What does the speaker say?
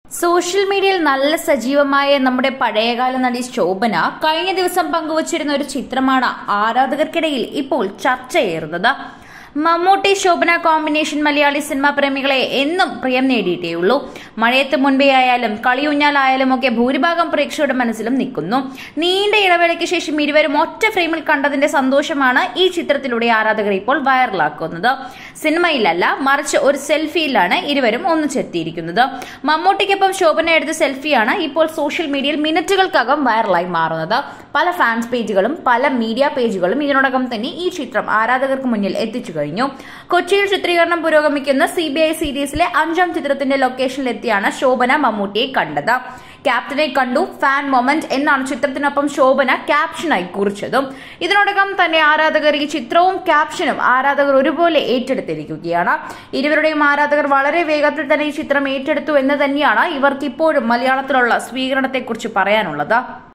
social മീഡിയയിൽ നല്ല സജീവമായ നമ്മുടെ പഴയകാല നടി ശോഭന കഴിഞ്ഞ ദിവസം പങ്കുവച്ചിരുന്ന ഒരു ചിത്രമാണ് ആരാധകർക്കിടയിൽ ഇപ്പോൾ ചർച്ചയേറുന്നത് മമ്മൂട്ടി ശോഭന കോമ്പിനേഷൻ മലയാളി സിനിമാ പ്രേമികളെ എന്നും പ്രിയം നേടിയിട്ടേയുള്ളൂ മഴയത്ത് മുൻപേ ആയാലും കളിയൂഞ്ഞാലായാലും ഒക്കെ ഭൂരിഭാഗം പ്രേക്ഷകരുടെ മനസ്സിലും നിൽക്കുന്നു നീണ്ട ഇടവേളയ്ക്ക് ശേഷം ഇരുവരും ഒറ്റ ഫ്രെയിമിൽ കണ്ടതിന്റെ സന്തോഷമാണ് ഈ ചിത്രത്തിലൂടെ ആരാധകർ ഇപ്പോൾ വൈറലാക്കുന്നത് സിനിമയിലല്ല മറിച്ച് ഒരു സെൽഫിയിലാണ് ഇരുവരും ഒന്നിച്ചെത്തിയിരിക്കുന്നത് മമ്മൂട്ടിക്കൊപ്പം ശോഭന എടുത്ത സെൽഫിയാണ് ഇപ്പോൾ സോഷ്യൽ മീഡിയയിൽ മിനിറ്റുകൾക്കകം വൈറലായി മാറുന്നത് പല ഫാൻസ് പേജുകളും പല മീഡിയ പേജുകളും ഇതിനോടകം തന്നെ ഈ ചിത്രം ആരാധകർക്ക് മുന്നിൽ എത്തിച്ചു കഴിഞ്ഞു കൊച്ചിയിൽ ചിത്രീകരണം പുരോഗമിക്കുന്ന സി ബി ഐ സീരീസിലെ അഞ്ചാം ചിത്രത്തിന്റെ ലൊക്കേഷനിലെത്തിയാണ് ശോഭന മമ്മൂട്ടിയെ കണ്ടത് ക്യാപ്റ്റനെ കണ്ടു ഫാൻ മൊമെന്റ് എന്നാണ് ചിത്രത്തിനൊപ്പം ശോഭന ക്യാപ്ഷനായി കുറിച്ചതും ഇതിനോടകം തന്നെ ആരാധകർ ഈ ചിത്രവും ക്യാപ്ഷനും ആരാധകർ ഒരുപോലെ ഏറ്റെടുത്തിരിക്കുകയാണ് ഇരുവരുടെയും ആരാധകർ വളരെ വേഗത്തിൽ തന്നെ ഈ ചിത്രം ഏറ്റെടുത്തു എന്ന് തന്നെയാണ് ഇവർക്ക് ഇപ്പോഴും മലയാളത്തിലുള്ള സ്വീകരണത്തെക്കുറിച്ച് പറയാനുള്ളത്